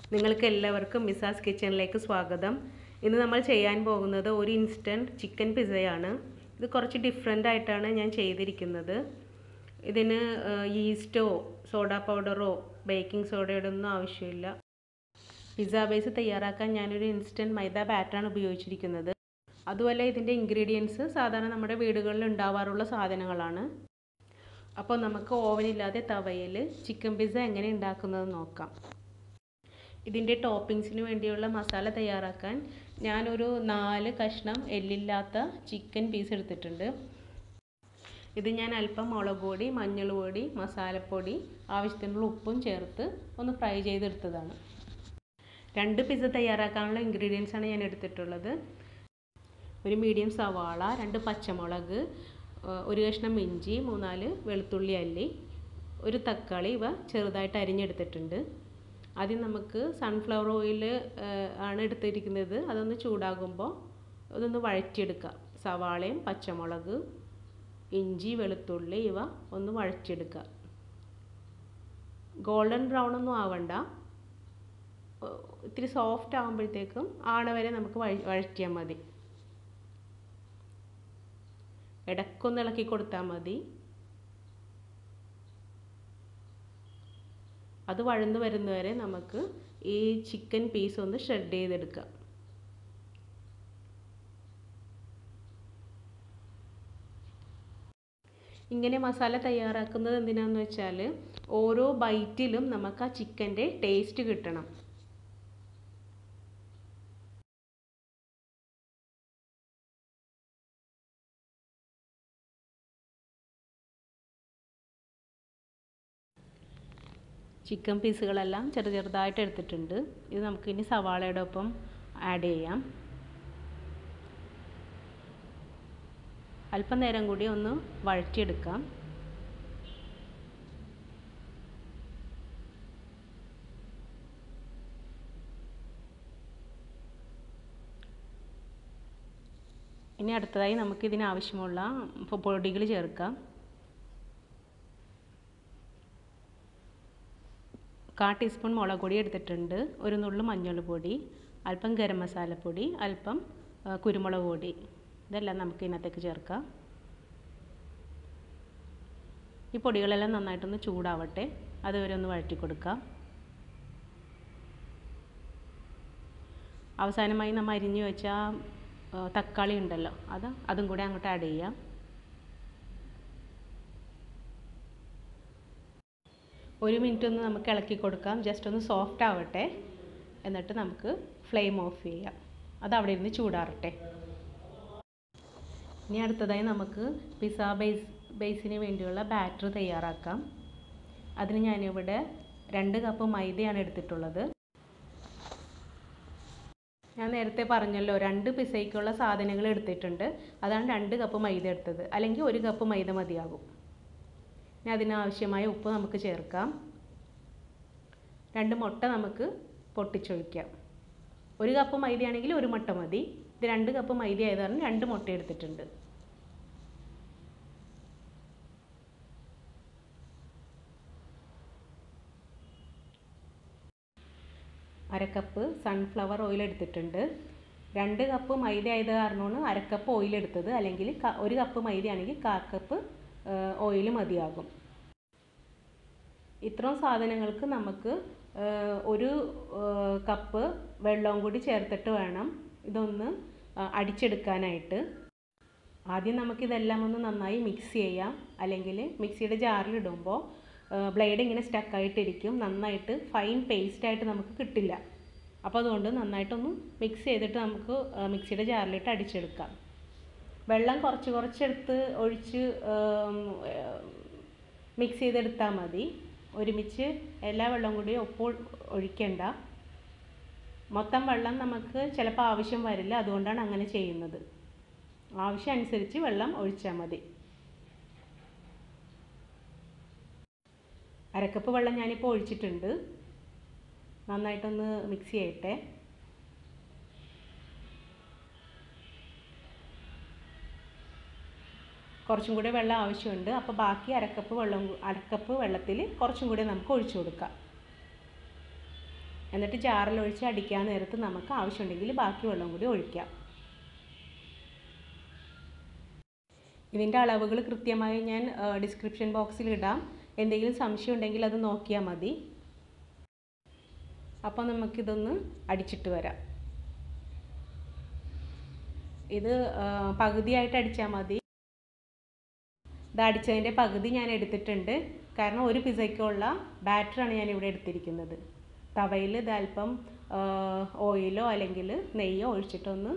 നിങ്ങൾക്ക് എല്ലാവർക്കും മിസാസ് കിച്ചണിലേക്ക് സ്വാഗതം ഇന്ന് നമ്മൾ ചെയ്യാൻ പോകുന്നത് ഒരു ഇൻസ്റ്റൻറ്റ് ചിക്കൻ പിസയാണ് ഇത് കുറച്ച് ഡിഫറെൻ്റ് ആയിട്ടാണ് ഞാൻ ചെയ്തിരിക്കുന്നത് ഇതിന് ഈസ്റ്റോ സോഡ പൗഡറോ ബേക്കിംഗ് സോഡയുടെ ഒന്നും ആവശ്യമില്ല പിസ്സ ബേസ് തയ്യാറാക്കാൻ ഞാനൊരു ഇൻസ്റ്റൻറ്റ് മൈദ ബാറ്ററാണ് ഉപയോഗിച്ചിരിക്കുന്നത് അതുപോലെ ഇതിൻ്റെ ഇൻഗ്രീഡിയൻസ് സാധാരണ നമ്മുടെ വീടുകളിൽ ഉണ്ടാവാറുള്ള സാധനങ്ങളാണ് അപ്പോൾ നമുക്ക് ഓവനില്ലാതെ തവയിൽ ചിക്കൻ പിസ്സ എങ്ങനെ ഉണ്ടാക്കുന്നത് നോക്കാം ഇതിൻ്റെ ടോപ്പിങ്സിന് വേണ്ടിയുള്ള മസാല തയ്യാറാക്കാൻ ഞാനൊരു നാല് കഷ്ണം എല്ലില്ലാത്ത ചിക്കൻ പീസ് എടുത്തിട്ടുണ്ട് ഇത് ഞാൻ അല്പം മുളക് പൊടി മഞ്ഞൾ പൊടി മസാലപ്പൊടി ആവശ്യത്തിനുള്ള ഉപ്പും ചേർത്ത് ഒന്ന് ഫ്രൈ ചെയ്തെടുത്തതാണ് രണ്ട് പിസ്സ തയ്യാറാക്കാനുള്ള ഇൻഗ്രീഡിയൻസ് ആണ് ഞാൻ എടുത്തിട്ടുള്ളത് ഒരു മീഡിയം സവാള രണ്ട് പച്ചമുളക് ഒരു കഷ്ണം ഇഞ്ചി മൂന്നാല് വെളുത്തുള്ളി അല്ലി ഒരു തക്കാളി ഇവ ചെറുതായിട്ട് അരിഞ്ഞെടുത്തിട്ടുണ്ട് ആദ്യം നമുക്ക് സൺഫ്ലവർ ഓയിൽ ആണ് എടുത്തിരിക്കുന്നത് അതൊന്ന് ചൂടാകുമ്പോൾ അതൊന്ന് വഴറ്റിയെടുക്കുക സവാളയും പച്ചമുളക് ഇഞ്ചി വെളുത്തുള്ളി ഇവ ഒന്ന് വഴറ്റിയെടുക്കുക ഗോൾഡൻ ബ്രൗൺ ഒന്നും ആവണ്ട ഇത്തിരി സോഫ്റ്റ് ആകുമ്പോഴത്തേക്കും ആണ വരെ നമുക്ക് വഴറ്റിയാൽ മതി ഇടയ്ക്കൊന്ന് ഇളക്കി കൊടുത്താൽ മതി അത് വഴന്ന് വരുന്നവരെ നമുക്ക് ഈ ചിക്കൻ പീസ് ഒന്ന് ഷ്രെഡ് ചെയ്തെടുക്കാം ഇങ്ങനെ മസാല തയ്യാറാക്കുന്നത് എന്തിനാന്ന് വെച്ചാൽ ഓരോ ബൈറ്റിലും നമുക്ക് ആ ചിക്കൻ്റെ ടേസ്റ്റ് കിട്ടണം ചിക്കൻ പീസുകളെല്ലാം ചെറു ചെറുതായിട്ട് എടുത്തിട്ടുണ്ട് ഇത് നമുക്കിനി സവാളയുടെ ഒപ്പം ആഡ് ചെയ്യാം അല്പം നേരം കൂടി ഒന്ന് വഴറ്റിയെടുക്കാം ഇനി അടുത്തതായി നമുക്ക് ഇതിനാവശ്യമുള്ള പൊടികൾ ചേർക്കാം കാ ടീസ്പൂൺ മുളക് പൊടി എടുത്തിട്ടുണ്ട് ഒരു നുള്ളു മഞ്ഞൾപ്പൊടി അല്പം ഗരം മസാലപ്പൊടി അല്പം കുരുമുളക് പൊടി ഇതെല്ലാം നമുക്ക് ഇതിനകത്തേക്ക് ചേർക്കാം ഈ പൊടികളെല്ലാം നന്നായിട്ടൊന്ന് ചൂടാവട്ടെ അതുവരെ ഒന്ന് വഴറ്റി കൊടുക്കാം അവസാനമായി നമ്മൾ അരിഞ്ഞു വെച്ച തക്കാളി ഉണ്ടല്ലോ അത് അതും കൂടെ അങ്ങോട്ട് ആഡ് ചെയ്യാം ഒരു മിനിറ്റ് ഒന്ന് നമുക്ക് ഇളക്കി കൊടുക്കാം ജസ്റ്റ് ഒന്ന് സോഫ്റ്റ് ആവട്ടെ എന്നിട്ട് നമുക്ക് ഫ്ലെയിം ഓഫ് ചെയ്യാം അത് അവിടെ ഇരുന്ന് ചൂടാറട്ടെ ഇനി അടുത്തതായി നമുക്ക് പിസ്സ ബേസ് ബേസിന് വേണ്ടിയുള്ള ബാറ്റർ തയ്യാറാക്കാം അതിന് ഞാനിവിടെ രണ്ട് കപ്പ് മൈദയാണ് എടുത്തിട്ടുള്ളത് ഞാൻ നേരത്തെ പറഞ്ഞല്ലോ രണ്ട് പിസയ്ക്കുള്ള സാധനങ്ങൾ എടുത്തിട്ടുണ്ട് അതാണ് രണ്ട് കപ്പ് മൈദ എടുത്തത് അല്ലെങ്കിൽ ഒരു കപ്പ് മൈദ മതിയാകും ഇനി അതിനാവശ്യമായ ഉപ്പ് നമുക്ക് ചേർക്കാം രണ്ട് മുട്ട നമുക്ക് പൊട്ടിച്ചൊഴിക്കാം ഒരു കപ്പ് മൈദയാണെങ്കിൽ ഒരു മുട്ട മതി ഇത് രണ്ട് കപ്പ് മൈദ ആയത് കാരണം രണ്ട് മുട്ട എടുത്തിട്ടുണ്ട് അരക്കപ്പ് സൺഫ്ലവർ ഓയിൽ എടുത്തിട്ടുണ്ട് രണ്ട് കപ്പ് മൈദ ആയത് കാരണമാണ് അരക്കപ്പ് ഓയിൽ എടുത്തത് അല്ലെങ്കിൽ ഒരു കപ്പ് മൈദ ആണെങ്കിൽ കാ കപ്പ് ഓയിൽ മതിയാകും ഇത്രയും സാധനങ്ങൾക്ക് നമുക്ക് ഒരു കപ്പ് വെള്ളവും കൂടി ചേർത്തിട്ട് വേണം ഇതൊന്ന് അടിച്ചെടുക്കാനായിട്ട് ആദ്യം നമുക്കിതെല്ലാം ഒന്ന് നന്നായി മിക്സ് ചെയ്യാം അല്ലെങ്കിൽ മിക്സിയുടെ ജാറിലിടുമ്പോൾ ബ്ലേഡ് ഇങ്ങനെ സ്റ്റക്കായിട്ടിരിക്കും നന്നായിട്ട് ഫൈൻ പേസ്റ്റായിട്ട് നമുക്ക് കിട്ടില്ല അപ്പോൾ അതുകൊണ്ട് നന്നായിട്ടൊന്ന് മിക്സ് ചെയ്തിട്ട് നമുക്ക് മിക്സിയുടെ ജാറിലിട്ട് അടിച്ചെടുക്കാം വെള്ളം കുറച്ച് കുറച്ചെടുത്ത് ഒഴിച്ച് മിക്സ് ചെയ്തെടുത്താൽ മതി ഒരുമിച്ച് എല്ലാ വെള്ളവും കൂടി ഒപ്പം ഒഴിക്കേണ്ട മൊത്തം വെള്ളം നമുക്ക് ചിലപ്പോൾ ആവശ്യം വരില്ല അതുകൊണ്ടാണ് അങ്ങനെ ചെയ്യുന്നത് ആവശ്യം അനുസരിച്ച് വെള്ളം ഒഴിച്ചാൽ മതി അരക്കപ്പ് വെള്ളം ഞാനിപ്പോൾ ഒഴിച്ചിട്ടുണ്ട് നന്നായിട്ടൊന്ന് മിക്സ് ചെയ്യട്ടെ കുറച്ചും കൂടി വെള്ളം ആവശ്യമുണ്ട് അപ്പോൾ ബാക്കി അരക്കപ്പ് വെള്ളം അരക്കപ്പ് വെള്ളത്തിൽ കുറച്ചും കൂടി നമുക്ക് ഒഴിച്ചു കൊടുക്കാം എന്നിട്ട് ജാറിലൊഴിച്ച് അടിക്കാൻ നേരത്ത് നമുക്ക് ആവശ്യമുണ്ടെങ്കിൽ ബാക്കി വെള്ളം കൂടി ഒഴിക്കാം ഇതിൻ്റെ അളവുകൾ കൃത്യമായി ഞാൻ ഡിസ്ക്രിപ്ഷൻ ബോക്സിൽ ഇടാം എന്തെങ്കിലും സംശയം ഉണ്ടെങ്കിൽ അത് നോക്കിയാൽ മതി അപ്പോൾ നമുക്കിതൊന്ന് അടിച്ചിട്ട് വരാം ഇത് പകുതിയായിട്ട് അടിച്ചാൽ മതി ഇത് അടിച്ചതിൻ്റെ പകുതി ഞാൻ എടുത്തിട്ടുണ്ട് കാരണം ഒരു പിസയ്ക്കുള്ള ബാറ്ററാണ് ഞാൻ ഇവിടെ എടുത്തിരിക്കുന്നത് തവയിൽ ഇത് അല്പം ഓയിലോ അല്ലെങ്കിൽ നെയ്യോ ഒഴിച്ചിട്ടൊന്ന്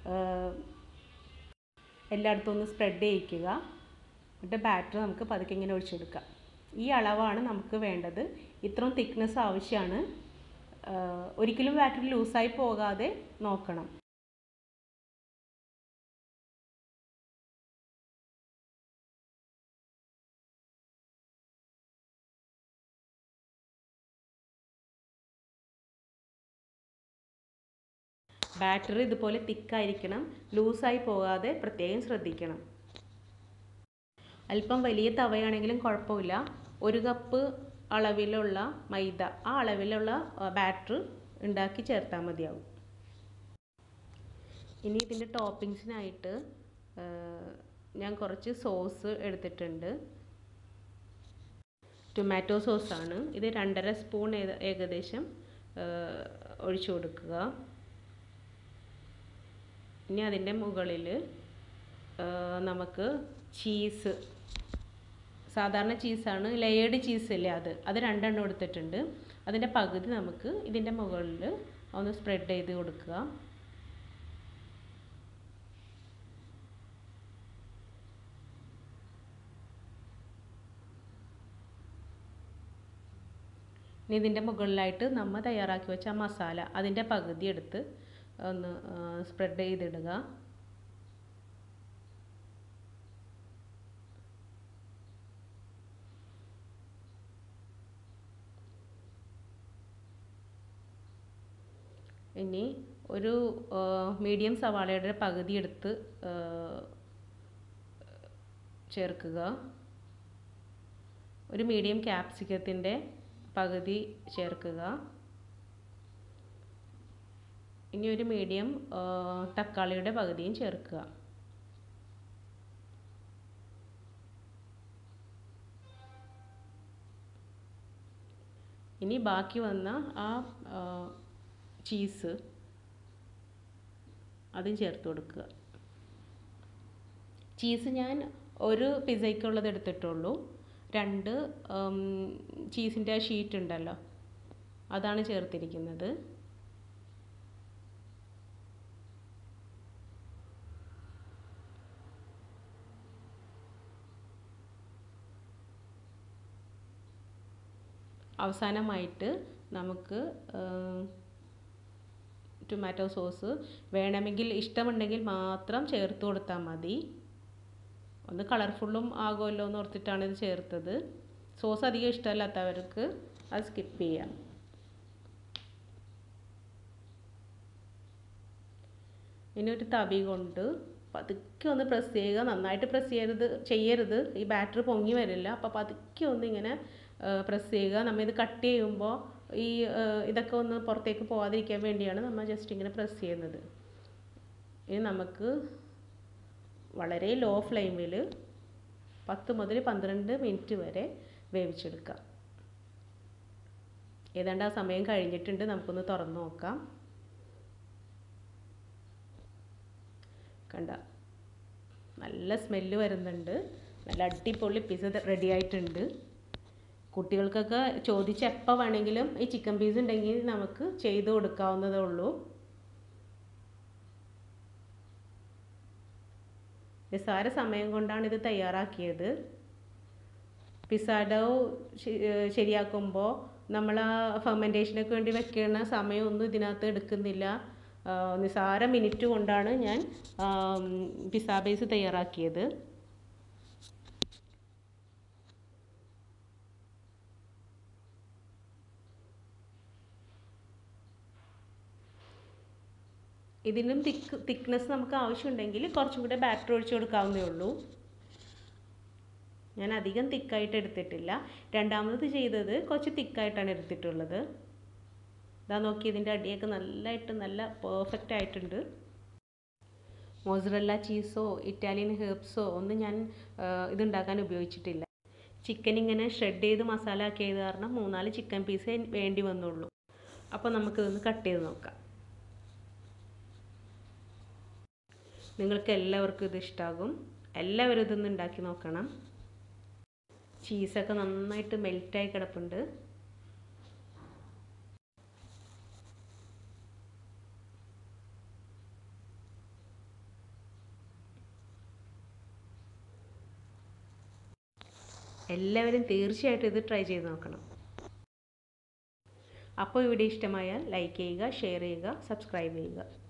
എല്ലായിടത്തും ഒന്ന് സ്പ്രെഡ് ചെയ്യിക്കുക എന്നിട്ട് ബാറ്റർ നമുക്ക് പതുക്കെ ഇങ്ങനെ ഒഴിച്ചെടുക്കാം ഈ അളവാണ് നമുക്ക് വേണ്ടത് ഇത്രയും തിക്നെസ് ആവശ്യമാണ് ഒരിക്കലും ബാറ്റർ ലൂസായി പോകാതെ നോക്കണം ബാറ്ററി ഇതുപോലെ തിക്കായിരിക്കണം ലൂസായി പോകാതെ പ്രത്യേകം ശ്രദ്ധിക്കണം അല്പം വലിയ തവയാണെങ്കിലും കുഴപ്പമില്ല ഒരു കപ്പ് അളവിലുള്ള മൈദ ആ അളവിലുള്ള ബാറ്റർ ഉണ്ടാക്കി ചേർത്താൽ മതിയാവും ഇനി ഇതിൻ്റെ ടോപ്പിങ്സിനായിട്ട് ഞാൻ കുറച്ച് സോസ് എടുത്തിട്ടുണ്ട് ടൊമാറ്റോ സോസാണ് ഇത് രണ്ടര സ്പൂൺ ഏകദേശം ഒഴിച്ചു കൊടുക്കുക ഇനി അതിൻ്റെ മുകളിൽ നമുക്ക് ചീസ് സാധാരണ ചീസാണ് ലെയേർഡ് ചീസ് ഇല്ലേ അത് അത് രണ്ടെണ്ണം എടുത്തിട്ടുണ്ട് അതിൻ്റെ പകുതി നമുക്ക് ഇതിൻ്റെ മുകളിൽ ഒന്ന് സ്പ്രെഡ് ചെയ്ത് കൊടുക്കുക ഇനി ഇതിൻ്റെ മുകളിലായിട്ട് നമ്മൾ തയ്യാറാക്കി വെച്ച മസാല അതിൻ്റെ പകുതി എടുത്ത് ഒന്ന് സ്പ്രെഡ് ചെയ്തിടുക ഇനി ഒരു മീഡിയം സവാളയുടെ പകുതി എടുത്ത് ചേർക്കുക ഒരു മീഡിയം ക്യാപ്സിക്കത്തിൻ്റെ പകുതി ചേർക്കുക ഇനി ഒരു മീഡിയം തക്കാളിയുടെ പകുതിയും ചേർക്കുക ഇനി ബാക്കി വന്ന ആ ചീസ് അതും ചേർത്ത് കൊടുക്കുക ചീസ് ഞാൻ ഒരു പിസയ്ക്കുള്ളത് എടുത്തിട്ടുള്ളൂ രണ്ട് ചീസിൻ്റെ ഷീറ്റ് ഉണ്ടല്ലോ അതാണ് ചേർത്തിരിക്കുന്നത് അവസാനമായിട്ട് നമുക്ക് ടൊമാറ്റോ സോസ് വേണമെങ്കിൽ ഇഷ്ടമുണ്ടെങ്കിൽ മാത്രം ചേർത്ത് കൊടുത്താൽ മതി ഒന്ന് കളർഫുള്ളും ആകുമല്ലോ എന്ന് ഓർത്തിട്ടാണ് ഇത് ചേർത്തത് സോസ് അധികം ഇഷ്ടമല്ലാത്തവർക്ക് അത് സ്കിപ്പ് ചെയ്യാം ഇനി ഒരു തവി കൊണ്ട് പതുക്കെ ഒന്ന് പ്രസ് ചെയ്യുക നന്നായിട്ട് പ്രസ് ചെയ്യരുത് ചെയ്യരുത് ഈ ബാറ്റർ പൊങ്ങി വരില്ല അപ്പോൾ പതുക്കെ ഒന്ന് ഇങ്ങനെ പ്രസ് ചെയ്യുക നമ്മൾ ഇത് കട്ട് ചെയ്യുമ്പോൾ ഈ ഇതൊക്കെ ഒന്ന് പുറത്തേക്ക് പോകാതിരിക്കാൻ വേണ്ടിയാണ് നമ്മൾ ജസ്റ്റ് ഇങ്ങനെ പ്രസ് ചെയ്യുന്നത് ഇനി നമുക്ക് വളരെ ലോ ഫ്ലെയിമിൽ പത്ത് മുതൽ പന്ത്രണ്ട് മിനിറ്റ് വരെ വേവിച്ചെടുക്കാം ഏതാണ്ട് ആ സമയം കഴിഞ്ഞിട്ടുണ്ട് നമുക്കൊന്ന് തുറന്ന് നോക്കാം കണ്ട നല്ല സ്മെല്ല് വരുന്നുണ്ട് നല്ല അടിപൊളി പിസ്സ റെഡി ആയിട്ടുണ്ട് കുട്ടികൾക്കൊക്കെ ചോദിച്ച് എപ്പോൾ വേണമെങ്കിലും ഈ ചിക്കൻ പീസ് ഉണ്ടെങ്കിൽ നമുക്ക് ചെയ്ത് കൊടുക്കാവുന്നതേ ഉള്ളൂ നിസ്സാര സമയം കൊണ്ടാണ് ഇത് തയ്യാറാക്കിയത് പിസ്സാഡോ ശരിയാക്കുമ്പോൾ നമ്മൾ ആ ഫെർമെൻറ്റേഷനൊക്കെ വേണ്ടി വെക്കുന്ന സമയമൊന്നും ഇതിനകത്ത് എടുക്കുന്നില്ല നിസ്സാര മിനിറ്റ് കൊണ്ടാണ് ഞാൻ പിസ്സ ബേസ് തയ്യാറാക്കിയത് ഇതിനും തിക്ക് തിക്നെസ് നമുക്ക് ആവശ്യമുണ്ടെങ്കിൽ കുറച്ചും കൂടെ ബാറ്റർ ഒഴിച്ച് കൊടുക്കാവുന്നേ ഉള്ളൂ ഞാൻ അധികം തിക്കായിട്ട് എടുത്തിട്ടില്ല രണ്ടാമത് ചെയ്തത് കുറച്ച് തിക്കായിട്ടാണ് എടുത്തിട്ടുള്ളത് ഇതാ നോക്കി ഇതിൻ്റെ അടിയൊക്കെ നല്ലതായിട്ട് നല്ല പെർഫെക്റ്റ് ആയിട്ടുണ്ട് മോസറല്ല ചീസോ ഇറ്റാലിയൻ ഹെർബ്സോ ഒന്നും ഞാൻ ഇതുണ്ടാക്കാൻ ഉപയോഗിച്ചിട്ടില്ല ചിക്കൻ ഇങ്ങനെ ഷ്രെഡ് ചെയ്ത് മസാല ആക്കിയത് കാരണം മൂന്നാല് ചിക്കൻ പീസേ വേണ്ടി വന്നുള്ളൂ അപ്പോൾ നമുക്കിതൊന്ന് കട്ട് ചെയ്ത് നോക്കാം നിങ്ങൾക്ക് എല്ലാവർക്കും ഇത് ഇഷ്ടമാകും എല്ലാവരും ഇതൊന്ന് ഉണ്ടാക്കി നോക്കണം ചീസൊക്കെ നന്നായിട്ട് മെൽറ്റായി കിടപ്പുണ്ട് എല്ലാവരും തീർച്ചയായിട്ടും ഇത് ട്രൈ ചെയ്ത് നോക്കണം അപ്പോൾ ഇവിടെ ഇഷ്ടമായാൽ ലൈക്ക് ചെയ്യുക ഷെയർ ചെയ്യുക സബ്സ്ക്രൈബ് ചെയ്യുക